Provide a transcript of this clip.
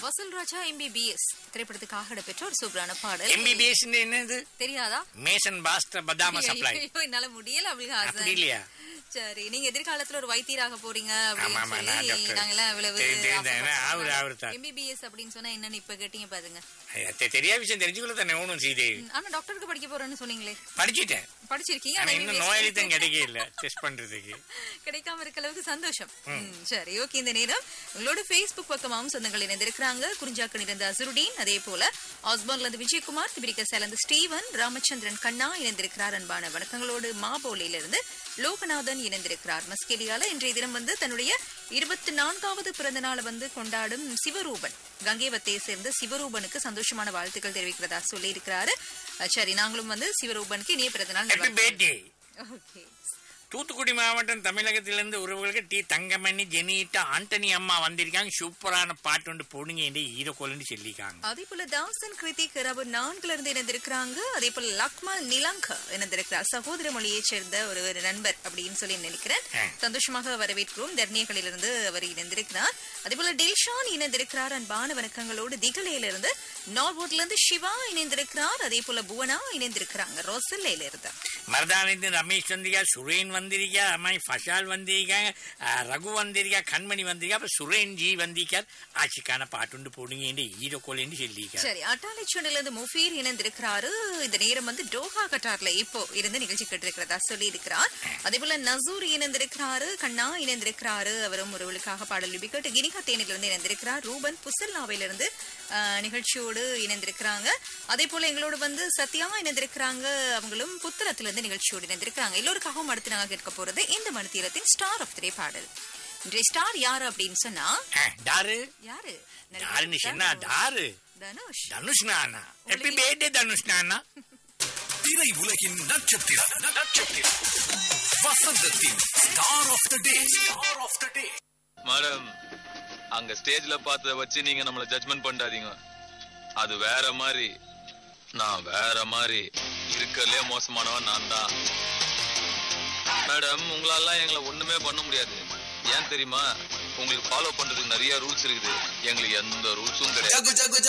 வசூல் ராஜா எம்பிபிஎஸ் திரைப்படத்துக்காக இடம்பெற்ற ஒரு சூப்பரான பாடல் எம்பிபிஎஸ் என்னது தெரியாதா மேசன் பாஸ்டர் பதாம சப்ளை ஐயோ, என்னால முடியல அப்படி அப்படி ஹாசன் இல்லையா சரி நீங்க எதிர்காலத்துல ஒரு வைத்தியராக போறீங்க ஆமா, ஆமா, நான் அப்படின்னு சொல்லி டாக்டர். நாங்க எல்லாம் இவ்வளவு தெரியும், தெரியும், தெரியும். அவரு, அவரு தான். எம்பிபிஎஸ் அப்படின்னு சொன்னா என்னன்னு இப்ப கேட்டீங்க பாருங்க தெ- தெரியாத விஷயம் தெரிஞ்சுக்கொள்ள தானே ஒன்றும் சீதேவி ஆனா டாக்டருக்கு படிக்க போறேன்னு சொன்னீங்களே படிச்சுட்டேன் படிச்சிருக்கீங்க ஆனா ஆனா இன்னும் MBBS நோயாளி தான் கிடைக்கவே இல்ல டெஸ்ட் பண்றதுக்கு கிடைக்காம இருக்க அளவுக்கு சந்தோஷம் ம், சரி ஓகே இந்த நேரம் உங்களோட Facebook பக்கமாவும் சொந்தங்கள் இணைந்திருக்கிறாங்க குறிஞ்சாக்கன் இருந்த அசுருடீன் அதே போல ஆஸ்பான்ல இருந்து விஜயகுமார் திபிரிக்க சேர்ந்த ஸ்டீவன் ராமச்சந்திரன் கண்ணா இணைந்திருக்கிறார் அன்பான வணக்கங்களோடு மாபோலியில இருந்து லோகநாதன் இணைந்திருக்கிறார் மஸ்கெலியால இன்றைய தினம் வந்து தன்னுடைய இருபத்தி நான்காவது பிறந்த நாளை வந்து கொண்டாடும் சிவரூபன் கங்கைவத்தையை சேர்ந்த சிவரூபனுக்கு சந்தோஷமான வாழ்த்துக்கள் தெரிவிக்கிறதா சொல்லி இருக்கிறாரு சரி நாங்களும் வந்து சிவரூபனுக்கு இனிய பிறந்த நாள் ஹாப்பி பர்த்டே ஓகே தூத்துக்குடி மாவட்டம் தமிழகத்திலிருந்து உறவுகளுக்கு டி தங்கமணி ஜெனிட்டா ஆண்டனி அம்மா வந்திருக்காங்க சூப்பரான பாட்டு ஒன்று போடுங்க என்று ஈரக்கோலன்னு சொல்லியிருக்காங்க அதே போல தாசன் கிருத்திக் ரவு நான்குல இருந்து இணைந்திருக்கிறாங்க அதே போல லக்மல் நிலங்க இணைந்திருக்கிறார் சகோதர மொழியைச் சேர்ந்த ஒரு ஒரு நண்பர் அப்படின்னு சொல்லி நினைக்கிறேன் ஆ. சந்தோஷமாக வரவேற்கிறோம் தர்ணியகளிலிருந்து அவர் இணைந்திருக்கிறார் அதே போல டில்ஷான் இணைந்திருக்கிறார் அன்பான வணக்கங்களோடு திகலையிலிருந்து நார்வோட்ல இருந்து சிவா இணைந்திருக்கிறார் அதே போல புவனா இணைந்திருக்கிறாங்க ரோசல்லையில இருந்து மருதானந்து ரமேஷ் வந்திருக்கா சுரேன் வந்திருக்கா அம்மாய் ஃபஷால் வந்திருக்காங்க அஹ், ரகு வந்திருக்கா கண்மணி வந்திருக்கா அப்ப சுரேன் ஜி வந்திருக்கார் ஆட்சிக்கான பாட்டுண்டு போடுங்க என்று ஈரக்கோலன்னு சொல்லியிருக்காரு சரி அட்டாலிச்சோனில இருந்து முஃபீர் இணைந்திருக்கிறாரு இந்த நேரம் வந்து டோஹா கட்டார்ல இப்போ இருந்து நிகழ்ச்சி கேட்டிருக்கிறதா சொல்லி இருக்கிறார் அதே போல நசூர் இணைந்திருக்கிறாரு கண்ணா இணைந்திருக்கிறாரு அவரும் ஒருவளுக்காக பாடல் விபிக்கட்டு கினிகா தேனில இருந்து இணைந்திருக்கிறார் ரூபன் புசல்லாவில இருந்து ஆஹ், நிகழ்ச்சியோடு இணைந்திருக்கிறாங்க அதே போல எங்களோட வந்து சத்யா இணைந்திருக்கிறாங்க அவங்களும் புத்தளத்துல இருந்து நிகழ்ச்சியோடு இணைந்திருக்கிறாங்க எல்லோருக்காகவும் அடுத்து நாங்க கேட்க போறது இந்த மணித்தீரத்தின் ஸ்டார் ஆஃப் திரை பாடல் இன்றைய ஸ்டார் யாரு அப்படின்னு சொன்னா அஹ், டாரு யாரு டாருன்னு சொன்னா டாரு தனுஷ் தனுஷ் நானா ஹாப்பி பர்த்டே தனுஷ் நானா திரை உலகின் நட்சத்திரம் நட்சத்திரம் வசந்தத்தின் star of the day star of the day madam அங்க ஸ்டேஜ்ல பார்த்தத வச்சு நீங்க நம்மள ஜட்ஜ்மெண்ட் பண்ணாதீங்க அது வேற மாதிரி நான் வேற மாதிரி இருக்கறதுலே மோசமானவன் நான் தான் மேடம் உங்களால எங்களை ஒண்ணுமே பண்ண முடியாது ஏன் தெரியுமா உங்களுக்கு ஃபாலோ பண்றதுக்கு நிறைய ரூல்ஸ் இருக்குது எங்களுக்கு எந்த ரூல்ஸும் கிடையாது ஜகு ஜகு